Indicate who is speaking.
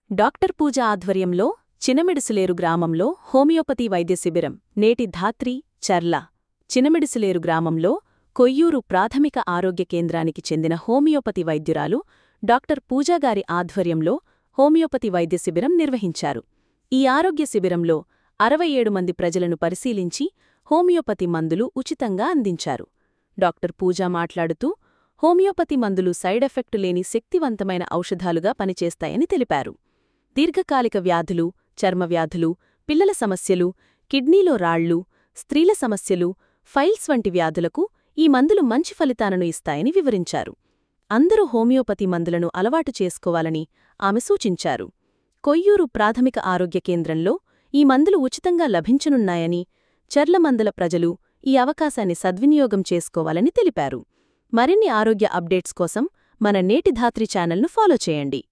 Speaker 1: doctor పూజ ఆధ్వర్యంలో చినమిడిసులేరు గ్రామంలో homeopathy వైద్య శిబిరం నేటి ధాత్రి చర్ల చినమిడిసులేరు గ్రామంలో కొయ్యూరు ప్రాథమిక ఆరోగ్య కేంద్రానికి చెందిన హోమియోపతి వైద్యురాలు డాక్టర్ పూజాగారి ఆధ్వర్యంలో హోమియోపతి వైద్య శిబిరం నిర్వహించారు ఈ ఆరోగ్య శిబిరంలో అరవై ఏడు మంది ప్రజలను పరిశీలించి హోమియోపతి మందులు ఉచితంగా అందించారు డాక్టర్ పూజ మాట్లాడుతూ హోమియోపతి మందులు సైడెఫెక్టు లేని శక్తివంతమైన ఔషధాలుగా పనిచేస్తాయని తెలిపారు దీర్ఘకాలిక వ్యాధులు చర్మవ్యాధులు పిల్లల సమస్యలు కిడ్నీలో రాళ్లు స్త్రీల సమస్యలు ఫైల్స్ వంటి వ్యాధులకు ఈ మందులు మంచి ఫలితాలను ఇస్తాయని వివరించారు అందరూ హోమియోపతి మందులను అలవాటు చేసుకోవాలని ఆమె సూచించారు కొయ్యూరు ప్రాథమిక ఆరోగ్య కేంద్రంలో ఈ మందులు ఉచితంగా లభించనున్నాయని చర్లమందల ప్రజలు ఈ అవకాశాన్ని సద్వినియోగం చేసుకోవాలని తెలిపారు మరిన్ని ఆరోగ్య అప్డేట్స్ కోసం మన నేటి ధాత్రి ఛానల్ను ఫాలో చేయండి